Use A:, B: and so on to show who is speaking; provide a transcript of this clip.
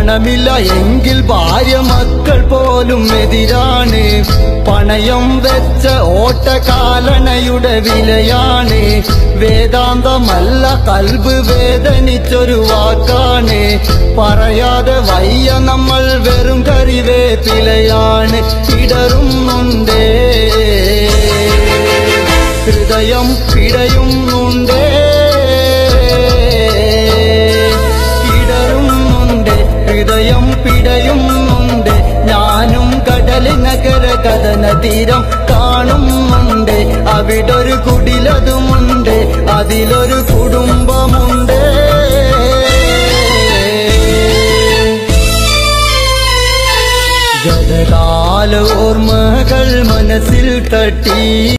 A: പണമില്ല എങ്കിൽ ഭാര്യ മക്കൾ പോലും എതിരാണ് പണയം വെച്ച ഓട്ടകാലണയുടെ വിലയാണ് വേദാന്തമല്ല കൽബ് വേദനിച്ചൊരു വാക്കാണ് പറയാതെ വയ്യ നമ്മൾ വെറും കരിവേപ്പിലയാണ് ഇടറുന്നുണ്ടേ ഹൃദയം പിടയുന്നുണ്ടേ ഇടറുന്നുണ്ട് ഹൃദയം പിടയുന്നുണ്ട് ഞാനും കടലിനകര കഥന തീരം കാണുന്നുണ്ട് അവിടൊരു കുടിലതുമുണ്ട് അതിലൊരു കുടുംബമുണ്ട് ഗതകാല ഓർമ്മകൾ മനസ്സിൽ തട്ടി